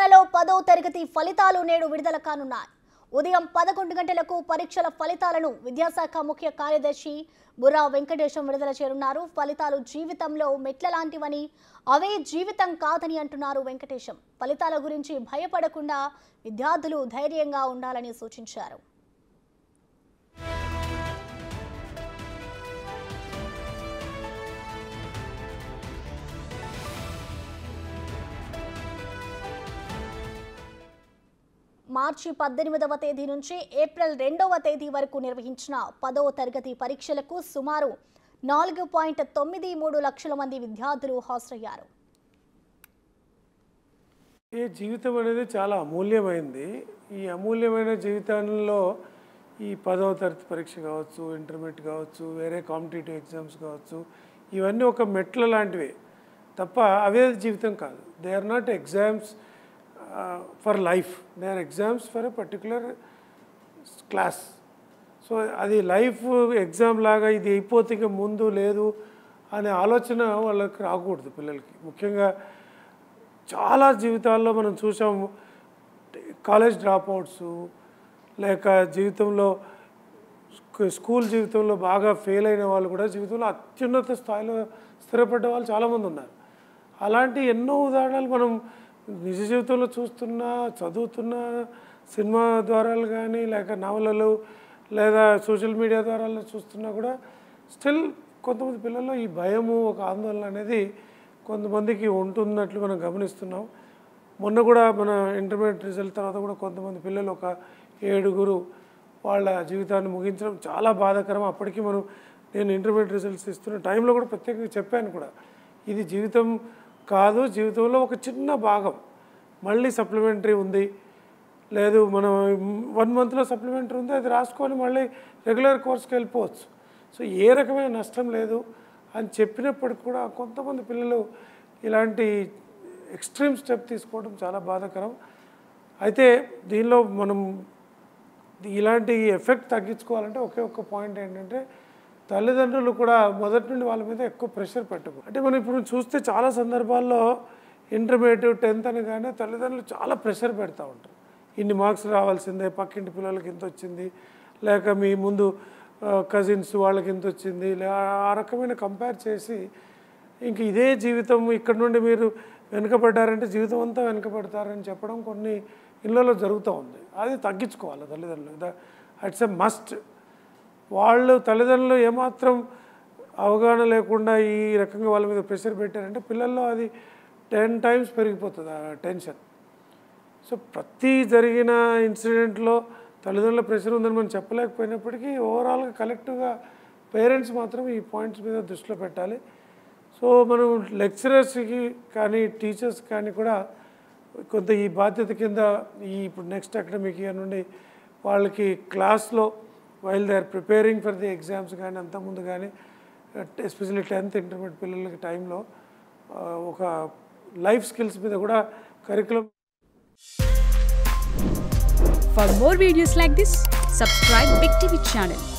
తెలంగాణలో పదో తరగతి ఫలితాలు నేడు విడుదల కానున్నాయి ఉదయం పదకొండు గంటలకు పరీక్షల ఫలితాలను విద్యాశాఖ ముఖ్య కార్యదర్శి బుర్రా వెంకటేశం విడుదల చేరున్నారు ఫలితాలు జీవితంలో మెట్ల లాంటివని అవే జీవితం కాదని అంటున్నారు వెంకటేశం ఫలితాల గురించి భయపడకుండా విద్యార్థులు ధైర్యంగా ఉండాలని సూచించారు మార్చి పద్దెనిమిదవ తేదీ నుంచి ఏప్రిల్ రెండవ తేదీ వరకు నిర్వహించిన పదవ తరగతి పరీక్షలకు సుమారు నాలుగు పాయింట్ తొమ్మిది మూడు లక్షల మంది విద్యార్థులు హాజరయ్యారు ఈ జీవితం అనేది చాలా అమూల్యమైంది ఈ అమూల్యమైన జీవితంలో ఈ పదవ తరగతి పరీక్ష కావచ్చు ఇంటర్మీడియట్ కావచ్చు వేరే కాంపిటేటివ్ ఎగ్జామ్స్ కావచ్చు ఇవన్నీ ఒక మెట్ల లాంటివి తప్ప అవే జీవితం కాదు they are not exams for life they are exams for a particular class so అది లైఫ్ ఎగ్జామ్ లాగా ఇది అయిపోతే ఇంకా ముందు లేదు అనే ఆలోచన వాళ్ళకి రాకూడదు పిల్లలకి ముఖ్యంగా చాలా జీవితాల్లో మనం చూసాము కాలేజ్ డ్రాప్ అవుట్స్ లేక జీవితంలో స్కూ- స్కూల్ జీవితంలో బాగా ఫెయిల్ అయిన వాళ్ళు కూడా జీవితంలో అత్యున్నత స్థాయిలో స్థిరపడ్డ వాళ్ళు చాలామంది ఉన్నారు అలాంటి ఎన్నో ఉదాహరణలు మనం నిజ జీవితంలో చూస్తున్నా చదువుతున్నా సినిమా ద్వారాలు కానీ లేక నవలలు లేదా సోషల్ మీడియా ద్వారా చూస్తున్నా కూడా స్టిల్ కొంతమంది పిల్లల్లో ఈ భయము ఒక ఆందోళన అనేది కొంతమందికి ఉంటున్నట్లు మనం గమనిస్తున్నాం మొన్న కూడా మన ఇంటర్మీడియట్ రిజల్ట్ తర్వాత కూడా కొంతమంది పిల్లలు ఒక ఏడుగురు వాళ్ళ జీవితాన్ని ముగించడం చాలా బాధాకరం అప్పటికి మనం నేను ఇంటర్మీడియట్ రిజల్ట్స్ ఇస్తున్న టైంలో కూడా ప్రత్యేకంగా చెప్పాను కూడా ఇది జీవితం కాదు జీవితంలో ఒక చిన్న భాగం మళ్ళీ సప్లిమెంటరీ ఉంది లేదు మనం వన్ మంత్లో సప్లిమెంటరీ ఉంది అది రాసుకొని మళ్ళీ రెగ్యులర్ కోర్స్కి వెళ్ళిపోవచ్చు సో ఏ రకమైన నష్టం లేదు అని చెప్పినప్పటికి కూడా కొంతమంది పిల్లలు ఇలాంటి ఎక్స్ట్రీమ్ స్టెప్ తీసుకోవడం చాలా బాధాకరం అయితే దీనిలో మనం ఇలాంటి ఎఫెక్ట్ తగ్గించుకోవాలంటే ఒకే ఒక్క పాయింట్ ఏంటంటే తల్లిదండ్రులు కూడా మొదటి నుండి వాళ్ళ మీద ఎక్కువ ప్రెషర్ పెట్టకు అంటే మనం ఇప్పుడు చూస్తే చాలా సందర్భాల్లో ఇంటర్మీడియట్ టెన్త్ అనగానే తల్లిదండ్రులు చాలా ప్రెషర్ పెడతా ఉంటారు ఇన్ని మార్క్స్ రావాల్సిందే పక్కింటి పిల్లలకి ఇంత వచ్చింది లేక మీ ముందు కజిన్స్ వాళ్ళకి ఇంత వచ్చింది లే ఆ రకమైన కంపేర్ చేసి ఇంక ఇదే జీవితం ఇక్కడ నుండి మీరు వెనుకబడ్డారంటే జీవితం అంతా వెనుకబడతారని చెప్పడం కొన్ని ఇళ్ళలో జరుగుతూ ఉంది అది తగ్గించుకోవాలి తల్లిదండ్రులు ఇట్స్ ఎ మస్ట్ వాళ్ళు తల్లిదండ్రులు ఏమాత్రం అవగాహన లేకుండా ఈ రకంగా వాళ్ళ మీద ప్రెషర్ పెట్టారంటే పిల్లల్లో అది టెన్ టైమ్స్ పెరిగిపోతుంది ఆ టెన్షన్ సో ప్రతి జరిగిన ఇన్సిడెంట్లో తల్లిదండ్రుల ప్రెషర్ ఉందని మనం చెప్పలేకపోయినప్పటికీ ఓవరాల్గా కలెక్టివ్గా పేరెంట్స్ మాత్రం ఈ పాయింట్స్ మీద దృష్టిలో పెట్టాలి సో మనం లెక్చరర్స్కి కానీ టీచర్స్ కానీ కూడా కొంత ఈ బాధ్యత కింద ఈ ఇప్పుడు నెక్స్ట్ అకాడమిక్ ఇయర్ నుండి వాళ్ళకి క్లాస్లో while they are preparing for the exams కానీ అంతకుముందు కానీ ఎస్పెషల్లీ టెన్త్ ఇంటర్మీడియట్ పిల్లలకి టైంలో ఆ, ఒక లైఫ్ స్కిల్స్ మీద కూడా curriculum For more videos like this, subscribe Big TV channel